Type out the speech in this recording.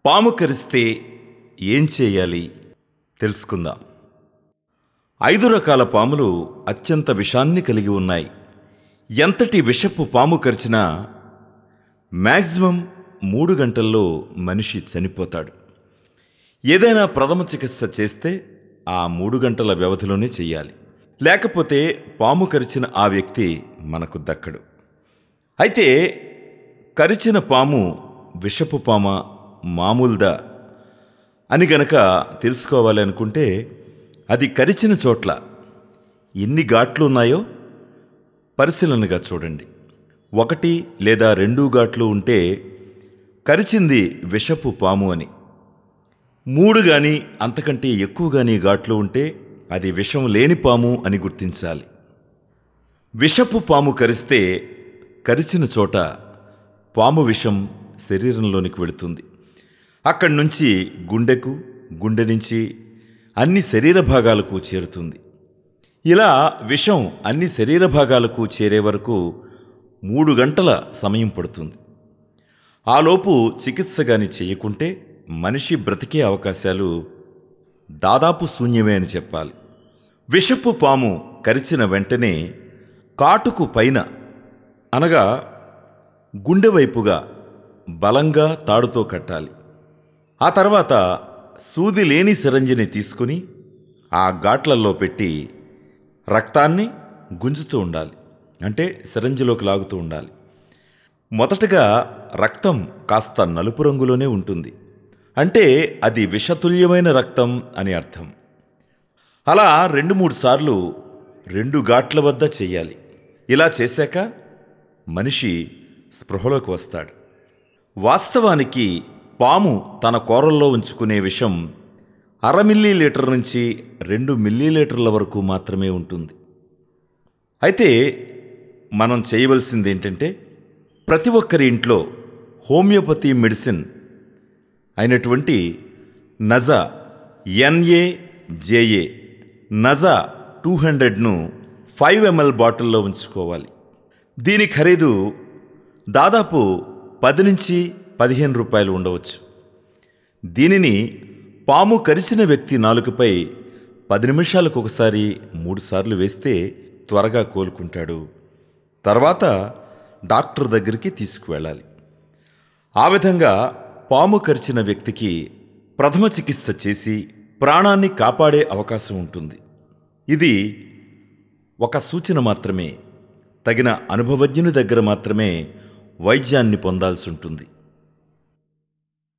పాము కరిస్తే ఏం చేయాలి తెలుసుకుందాం ఐదు రకాల పాములు అత్యంత విషాన్ని కలిగి ఉన్నాయి ఎంతటి విషపు పాము కరిచినా మ్యాక్సిమం మూడు గంటల్లో మనిషి చనిపోతాడు ఏదైనా ప్రథమ చికిత్స చేస్తే ఆ మూడు గంటల వ్యవధిలోనే చేయాలి లేకపోతే పాము కరిచిన ఆ వ్యక్తి మనకు దక్కడు అయితే కరిచిన పాము విషపు పామ మామూలుదా అని గనక తెలుసుకోవాలి అనుకుంటే అది కరిచిన చోట్ల ఎన్ని ఘాట్లు ఉన్నాయో పరిశీలనగా చూడండి ఒకటి లేదా రెండు ఘాట్లు ఉంటే కరిచింది విషపు పాము అని మూడు గాని అంతకంటే ఎక్కువ గాని ఘాట్లు ఉంటే అది విషం లేని పాము అని గుర్తించాలి విషపు పాము కరిస్తే కరిచిన చోట పాము విషం శరీరంలోనికి వెళుతుంది అక్కడి నుంచి గుండెకు గుండె నుంచి అన్ని శరీర భాగాలకు చేరుతుంది ఇలా విషం అన్ని శరీర భాగాలకు చేరే వరకు మూడు గంటల సమయం పడుతుంది ఆలోపు చికిత్స గాని చేయకుంటే మనిషి బ్రతికే అవకాశాలు దాదాపు శూన్యమే అని చెప్పాలి విషపు పాము కరిచిన వెంటనే కాటుకు పైన అనగా గుండె వైపుగా బలంగా తాడుతో కట్టాలి ఆ తర్వాత సూది లేని సిరంజిని తీసుకుని ఆ ఘాట్లలో పెట్టి రక్తాన్ని గుంజుతూ ఉండాలి అంటే సిరంజిలోకి లాగుతూ ఉండాలి మొదటగా రక్తం కాస్త నలుపు రంగులోనే ఉంటుంది అంటే అది విషతుల్యమైన రక్తం అని అర్థం అలా రెండు మూడు సార్లు రెండు ఘాట్ల వద్ద చెయ్యాలి ఇలా చేశాక మనిషి స్పృహలోకి వస్తాడు వాస్తవానికి పాము తన కూరల్లో ఉంచుకునే విషం అర మిల్లీ లీటర్ నుంచి రెండు మిల్లీ లీటర్ల వరకు మాత్రమే ఉంటుంది అయితే మనం చేయవలసింది ఏంటంటే ప్రతి ఒక్కరి ఇంట్లో హోమియోపతి మెడిసిన్ అయినటువంటి Naja N A J A Naja two హండ్రెడ్ను ఫైవ్ ఎంఎల్ బాటిల్లో ఉంచుకోవాలి దీని ఖరీదు దాదాపు పది నుంచి పదిహేను రూపాయలు ఉండవచ్చు దీనిని పాము కరిచిన వ్యక్తి నాలుకపై పది నిమిషాలకు ఒకసారి మూడుసార్లు వేస్తే త్వరగా కోలుకుంటాడు తర్వాత డాక్టర్ దగ్గరికి తీసుకువెళ్ళాలి ఆ విధంగా పాము కరిచిన వ్యక్తికి ప్రథమ చికిత్స చేసి ప్రాణాన్ని కాపాడే అవకాశం ఉంటుంది ఇది ఒక సూచన మాత్రమే తగిన అనుభవజ్ఞుని దగ్గర మాత్రమే వైద్యాన్ని పొందాల్సి ఉంటుంది